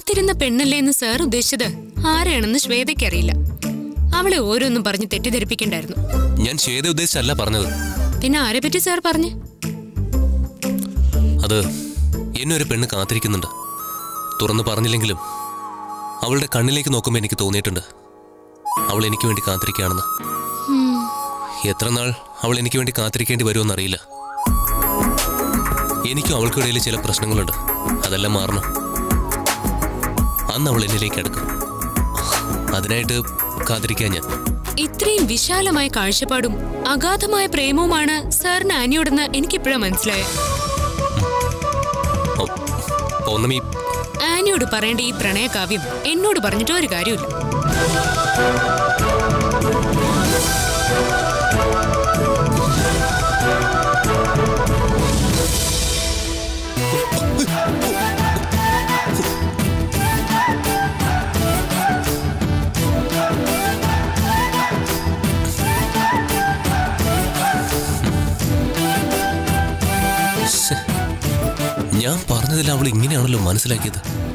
കാത്തിരുന്ന പെണ്ണല്ലേ എന്ന് സാർ ഉദ്ദേശിച്ചത് ആരെയാണെന്ന് ശ്വേതയ്ക്കറിയില്ല അവളെ ഓരോന്നും പറഞ്ഞ് തെറ്റിദ്ധരിപ്പിക്കണ്ടായിരുന്നു ഞാൻ ശ്വേത ഉദ്ദേശിച്ചല്ല പറഞ്ഞത് പിന്നെ ആരെ പറ്റി സാർ പറഞ്ഞു അത് എന്നെ ഒരു പെണ്ണ് കാത്തിരിക്കുന്നുണ്ട് തുറന്നു പറഞ്ഞില്ലെങ്കിലും അവളുടെ കണ്ണിലേക്ക് നോക്കുമ്പോൾ എനിക്ക് തോന്നിയിട്ടുണ്ട് അവൾ എനിക്ക് വേണ്ടി കാത്തിരിക്കുകയാണെന്ന് എത്ര നാൾ അവൾ എനിക്ക് വേണ്ടി കാത്തിരിക്കേണ്ടി വരുമെന്നറിയില്ല എനിക്കും അവൾക്കിടയിൽ ചില പ്രശ്നങ്ങളുണ്ട് അതെല്ലാം മാറണം അന്ന് അവൾ എന്നിലേക്ക് അടുക്കും അതിനായിട്ട് കാത്തിരിക്കാൻ ഞാൻ ഇത്രയും വിശാലമായ കാഴ്ചപ്പാടും അഗാധമായ പ്രേമവുമാണ് സാറിന് ആനിയോടെന്ന് എനിക്കിപ്പോഴാണ് മനസ്സിലായത് ഓ, പൗർണമി ആനിയോട് പറയേണ്ട ഈ പ്രണയകാവ്യം എന്നോട് പറഞ്ഞിട്ട് ഒരു കാര്യമില്ല ശ്ശെ. ഞാൻ പറഞ്ഞതിൽ അവൾ ഇങ്ങനെയാണല്ലോ മനസ്സിലാക്കിയത്